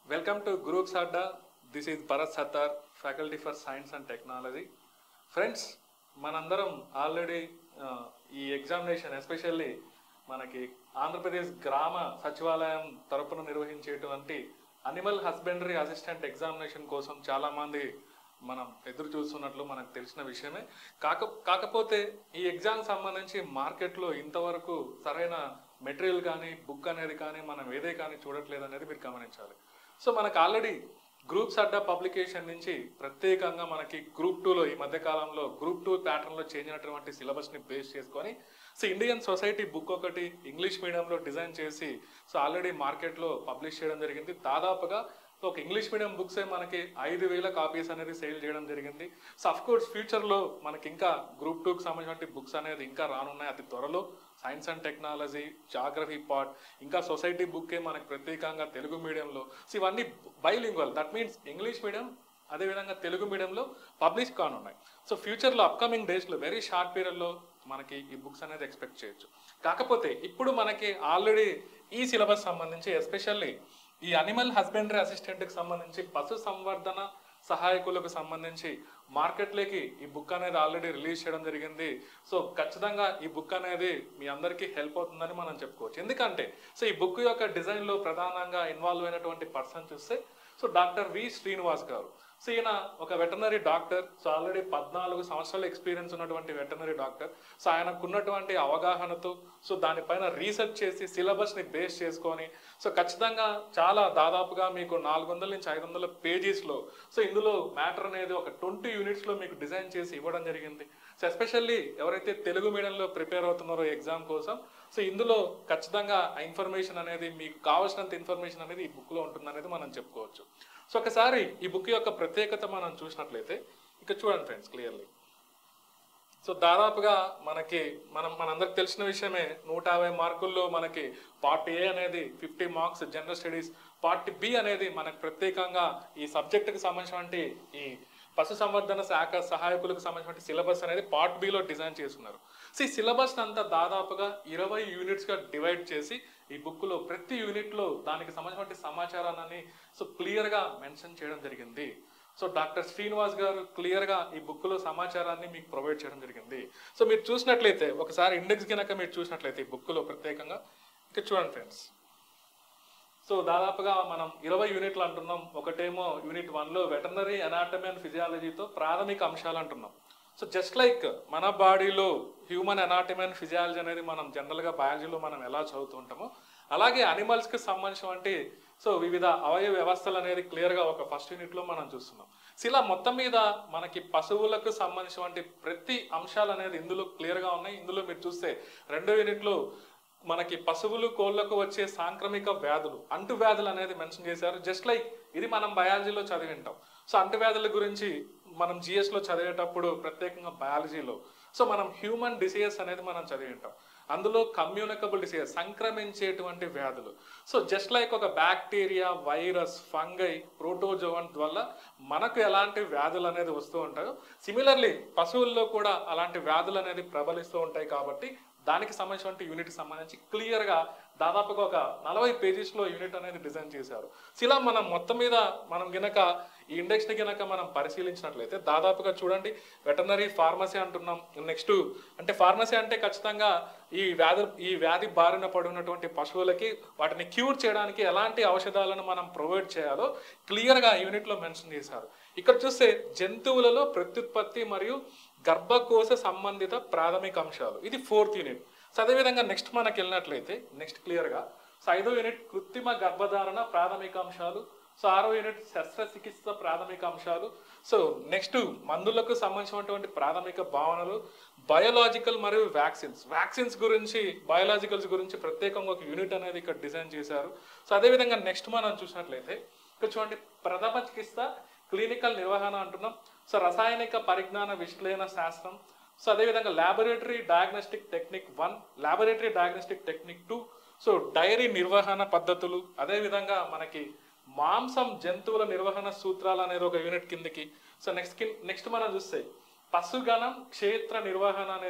welcome to groups Adda this is Bharat Sattar faculty for science and technology friends మనందరం already ఈ examination especially మనకి ఆంధ్రప్రదేశ్ గ్రామ సచివాలయం తరపున నిర్వహించేటువంటి అనిమల్ హస్బెండరీ అసిస్టెంట్ ఎగ్జామినేషన్ కోసం చాలామంది మనం ఎదురు చూస్తున్నట్లు మనకు తెలిసిన విషయమే కాక కాకపోతే ఈ ఎగ్జామ్ సంబంధించి మార్కెట్లో ఇంతవరకు సరైన మెటీరియల్ కానీ బుక్ అనేది కానీ మనం ఏదే కానీ చూడట్లేదు అనేది మీరు గమనించాలి సో మనకు ఆల్రెడీ గ్రూప్స్ అడ్డా పబ్లికేషన్ నుంచి ప్రత్యేకంగా మనకి గ్రూప్ టూలో ఈ మధ్య కాలంలో గ్రూప్ టూ ప్యాటర్న్లో చేంజ్ అయినటువంటి సిలబస్ని బేస్ చేసుకొని సో ఇండియన్ సొసైటీ బుక్ ఒకటి ఇంగ్లీష్ మీడియంలో డిజైన్ చేసి సో ఆల్రెడీ మార్కెట్లో పబ్లిష్ చేయడం జరిగింది దాదాపుగా సో ఒక ఇంగ్లీష్ మీడియం బుక్సే మనకి ఐదు వేల కాపీస్ అనేది సేల్ చేయడం జరిగింది సో అఫ్ కోర్స్ ఫ్యూచర్లో మనకి ఇంకా గ్రూప్ టూకి సంబంధించిన బుక్స్ అనేది ఇంకా రానున్నాయి అతి త్వరలో science and technology geography part ఇంకా సొసైటీ బుక్కే మనకి ప్రత్యేకంగా తెలుగు మీడియంలో సో ఇవన్నీ bilingual that means English medium అదేవిధంగా తెలుగు మీడియంలో పబ్లిష్ కానున్నాయి సో ఫ్యూచర్లో అప్కమింగ్ డేస్లో వెరీ షార్ట్ పీరియడ్లో మనకి ఈ బుక్స్ అనేది ఎక్స్పెక్ట్ చేయొచ్చు కాకపోతే ఇప్పుడు మనకి ఆల్రెడీ ఈ సిలబస్ సంబంధించి ఎస్పెషల్లీ ఈ అనిమల్ హస్బెండరీ అసిస్టెంట్కి సంబంధించి పశు సంవర్ధన సహాయకులకు సంబంధించి మార్కెట్లోకి ఈ బుక్ అనేది ఆల్రెడీ రిలీజ్ చేయడం జరిగింది సో ఖచ్చితంగా ఈ బుక్ అనేది మీ అందరికీ హెల్ప్ అవుతుందని మనం చెప్పుకోవచ్చు ఎందుకంటే సో ఈ బుక్ యొక్క డిజైన్లో ప్రధానంగా ఇన్వాల్వ్ అయినటువంటి పర్సన్ చూస్తే సో డాక్టర్ వి శ్రీనివాస్ గారు సో ఈయన ఒక వెటనరీ డాక్టర్ సో ఆల్రెడీ పద్నాలుగు సంవత్సరాల ఎక్స్పీరియన్స్ ఉన్నటువంటి వెటనరీ డాక్టర్ సో ఆయనకు ఉన్నటువంటి అవగాహనతో సో దానిపైన రీసెర్చ్ చేసి సిలబస్ని బేస్ చేసుకొని సో ఖచ్చితంగా చాలా దాదాపుగా మీకు నాలుగు వందల నుంచి ఐదు వందల పేజీస్లో సో ఇందులో మ్యాటర్ అనేది ఒక ట్వంటీ యూనిట్స్లో మీకు డిజైన్ చేసి ఇవ్వడం జరిగింది సో ఎస్పెషల్లీ ఎవరైతే తెలుగు మీడియంలో ప్రిపేర్ అవుతున్నారో ఎగ్జామ్ కోసం సో ఇందులో ఖచ్చితంగా ఆ ఇన్ఫర్మేషన్ అనేది మీకు కావాల్సినంత ఇన్ఫర్మేషన్ అనేది ఈ బుక్లో ఉంటుందనేది మనం చెప్పుకోవచ్చు సో ఒకసారి ఈ బుక్ యొక్క ప్రత్యేకత మనం చూసినట్లయితే ఇక చూడండి ఫ్రెండ్స్ క్లియర్లీ సో దాదాపుగా మనకి మనం మనందరికి తెలిసిన విషయమే నూట యాభై మార్కుల్లో మనకి పార్ట్ ఏ అనేది fifty marks general studies part B అనేది మనకు ప్రత్యేకంగా ఈ సబ్జెక్టుకి సంబంధించినటువంటి ఈ పశు సంవర్ధన శాఖ సహాయకులకు సంబంధించిన సిలబస్ అనేది పార్ట్ బిలో డిజైన్ చేస్తున్నారు సో ఈ సిలబస్ అంతా దాదాపుగా ఇరవై యూనిట్స్గా డివైడ్ చేసి ఈ బుక్లో ప్రతి యూనిట్లో దానికి సంబంధించిన సమాచారాన్ని సో క్లియర్గా మెన్షన్ చేయడం జరిగింది సో డాక్టర్ శ్రీనివాస్ గారు క్లియర్గా ఈ బుక్లో సమాచారాన్ని మీకు ప్రొవైడ్ చేయడం జరిగింది సో మీరు చూసినట్లయితే ఒకసారి ఇండెక్స్ కనుక మీరు చూసినట్లయితే ఈ బుక్లో ప్రత్యేకంగా ఇక చూడండి ఫ్రెండ్స్ సో దాదాపుగా మనం ఇరవై యూనిట్లు అంటున్నాం ఒకటేమో యూనిట్ వన్లో వెటనరీ అనాటమీ అండ్ ఫిజియాలజీతో ప్రాథమిక అంశాలు అంటున్నాం సో జస్ట్ లైక్ మన బాడీలో హ్యూమన్ అనాటమీ అండ్ ఫిజియాలజీ అనేది మనం జనరల్గా బయాలజీలో మనం ఎలా చదువుతూ ఉంటామో అలాగే అనిమల్స్కి సంబంధించినటువంటి సో వివిధ అవయవ వ్యవస్థలు అనేది క్లియర్గా ఒక ఫస్ట్ యూనిట్లో మనం చూస్తున్నాం సో ఇలా మొత్తం మీద మనకి పశువులకు సంబంధించినటువంటి ప్రతి అంశాలు అనేది ఇందులో క్లియర్గా ఉన్నాయి ఇందులో మీరు చూస్తే రెండో యూనిట్లో మనకి పశువులు కోళ్ళకు వచ్చే సాంక్రమిక వ్యాధులు అంటు వ్యాధులు అనేది మెన్షన్ చేశారు జస్ట్ లైక్ ఇది మనం బయాలజీలో చదివింటాం సో అంటు వ్యాధుల గురించి మనం జిఎస్లో చదివేటప్పుడు ప్రత్యేకంగా బయాలజీలో సో మనం హ్యూమన్ డిసీజెస్ అనేది మనం చదివింటాం అందులో కమ్యూనికబుల్ డిసీజెస్ సంక్రమించేటువంటి వ్యాధులు సో జస్ట్ లైక్ ఒక బ్యాక్టీరియా వైరస్ ఫంగై ప్రోటోజోవన్ వల్ల మనకు ఎలాంటి వ్యాధులు అనేది వస్తూ ఉంటాయో సిమిలర్లీ పశువుల్లో కూడా అలాంటి వ్యాధులు అనేది ప్రబలిస్తూ ఉంటాయి కాబట్టి దానికి సంబంధించిన యూనిట్కి సంబంధించి క్లియర్గా దాదాపుగా ఒక నలభై పేజెస్లో యూనిట్ అనేది డిజైన్ చేశారు సో ఇలా మనం మొత్తం మీద మనం గినక ఈ ఇండెక్స్ని గినక మనం పరిశీలించినట్లయితే దాదాపుగా చూడండి వెటనరీ ఫార్మసీ అంటున్నాం నెక్స్ట్ అంటే ఫార్మసీ అంటే ఖచ్చితంగా ఈ వ్యాధి ఈ వ్యాధి బారిన పడినటువంటి పశువులకి వాటిని క్యూర్ చేయడానికి ఎలాంటి ఔషధాలను మనం ప్రొవైడ్ చేయాలో క్లియర్గా యూనిట్లో మెన్షన్ చేశారు ఇక్కడ చూస్తే జంతువులలో ప్రత్యుత్పత్తి మరియు గర్భకోశ సంబంధిత ప్రాథమిక అంశాలు ఇది ఫోర్త్ యూనిట్ సో అదేవిధంగా నెక్స్ట్ మనకి వెళ్ళినట్లయితే నెక్స్ట్ క్లియర్గా సో ఐదో యూనిట్ కృత్రిమ గర్భధారణ ప్రాథమిక అంశాలు సో ఆరో యూనిట్ శస్త్రచికిత్స ప్రాథమిక అంశాలు సో నెక్స్ట్ మందులకు సంబంధించినటువంటి ప్రాథమిక భావనలు బయోలాజికల్ మరియు వ్యాక్సిన్స్ వ్యాక్సిన్స్ గురించి బయోలాజికల్స్ గురించి ప్రత్యేకంగా ఒక యూనిట్ అనేది ఇక్కడ డిజైన్ చేశారు సో అదేవిధంగా నెక్స్ట్ మనం చూసినట్లయితే ఇక్కడ చూడండి ప్రథమ చికిత్స క్లినికల్ నిర్వహణ అంటున్నాం సో రసాయనిక పరిజ్ఞాన విశ్లేషణ శాస్త్రం సో అదేవిధంగా laboratory diagnostic technique one laboratory diagnostic technique two so dairy నిర్వహణ పద్ధతులు అదేవిధంగా మనకి మాంసం జంతువుల నిర్వహణ సూత్రాలు అనేది ఒక యూనిట్ కిందకి సో నెక్స్ట్ నెక్స్ట్ మనం చూస్తే పశుగణం క్షేత్ర నిర్వహణ అనేది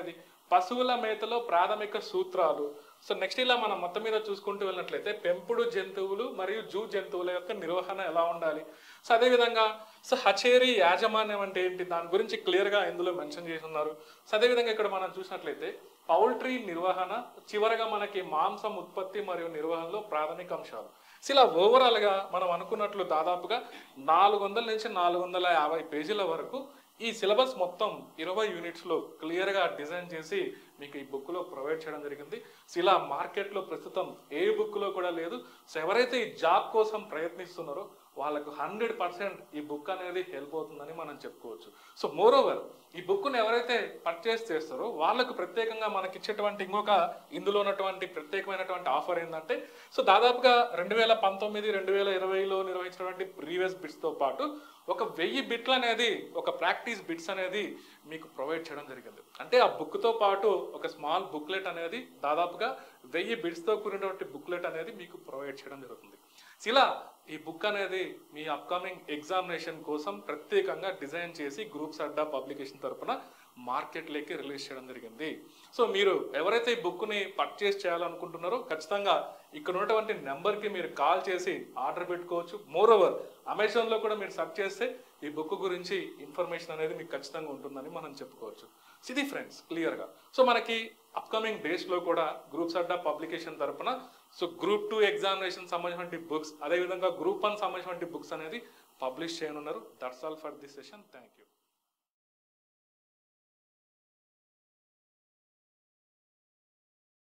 పశువుల మేతలో ప్రాథమిక సూత్రాలు సో నెక్స్ట్ ఇలా మనం మొత్తం మీద చూసుకుంటూ వెళ్ళినట్లయితే పెంపుడు జంతువులు మరియు జూ జంతువుల యొక్క నిర్వహణ ఎలా ఉండాలి సో అదేవిధంగా సో హచేరి యాజమాన్యం అంటే ఏంటి దాని గురించి క్లియర్గా ఇందులో మెన్షన్ చేసి ఉన్నారు సో అదేవిధంగా ఇక్కడ మనం చూసినట్లయితే పౌల్ట్రీ నిర్వహణ చివరగా మనకి మాంసం ఉత్పత్తి మరియు నిర్వహణలో ప్రాథమిక అంశాలు సో ఇలా ఓవరాల్గా మనం అనుకున్నట్లు దాదాపుగా నాలుగు వందల నుంచి నాలుగు వందల యాభై పేజీల వరకు ఈ సిలబస్ మొత్తం ఇరవై యూనిట్స్లో క్లియర్గా డిజైన్ చేసి మీకు ఈ బుక్లో ప్రొవైడ్ చేయడం జరిగింది సో ఇలా మార్కెట్లో ప్రస్తుతం ఏ బుక్లో కూడా లేదు సో ఎవరైతే ఈ జాబ్ కోసం ప్రయత్నిస్తున్నారో వాళ్ళకు హండ్రెడ్ పర్సెంట్ ఈ బుక్ అనేది హెల్ప్ అవుతుందని మనం చెప్పుకోవచ్చు సో మోర్ ఓవర్ ఈ బుక్ను ఎవరైతే పర్చేస్ చేస్తారో వాళ్ళకు ప్రత్యేకంగా మనకి ఇచ్చేటువంటి ఇంకొక ఇందులో ఉన్నటువంటి ప్రత్యేకమైనటువంటి ఆఫర్ ఏంటంటే సో దాదాపుగా రెండు వేల పంతొమ్మిది రెండు వేల ఇరవైలో నిర్వహించినటువంటి ప్రీవియస్ బిట్స్తో పాటు ఒక వెయ్యి బిట్లు అనేది ఒక ప్రాక్టీస్ బిట్స్ అనేది మీకు ప్రొవైడ్ చేయడం జరిగింది అంటే ఆ బుక్తో పాటు ఒక స్మాల్ బుక్లెట్ అనేది దాదాపుగా వెయ్యి బిట్స్తో కూడినటువంటి బుక్లెట్ అనేది మీకు ప్రొవైడ్ చేయడం జరుగుతుంది ఇలా ఈ బుక్ అనేది మీ అప్కమింగ్ ఎగ్జామినేషన్ కోసం ప్రత్యేకంగా డిజైన్ చేసి గ్రూప్స్ అడ్డా పబ్లికేషన్ తరపున మార్కెట్లోకి రిలీజ్ చేయడం జరిగింది సో మీరు ఎవరైతే ఈ బుక్ని పర్చేస్ చేయాలనుకుంటున్నారో ఖచ్చితంగా ఇక్కడ ఉన్నటువంటి నెంబర్కి మీరు కాల్ చేసి ఆర్డర్ పెట్టుకోవచ్చు మోర్ ఓవర్ అమెజాన్లో కూడా మీరు సెర్చ్ చేస్తే ఈ బుక్ గురించి ఇన్ఫర్మేషన్ అనేది మీకు ఖచ్చితంగా ఉంటుందని మనం చెప్పుకోవచ్చు So ఇది ఫ్రెండ్స్ క్లియర్గా సో మనకి అప్కమింగ్ డేస్లో కూడా గ్రూప్స్ అడ్డా పబ్లికేషన్ తరపున సో గ్రూప్ టూ ఎగ్జామినేషన్ సంబంధించిన బుక్స్ అదేవిధంగా గ్రూప్ వన్ సంబంధించిన బుక్స్ అనేది పబ్లిష్ చేయనున్నారు that's all for this session thank you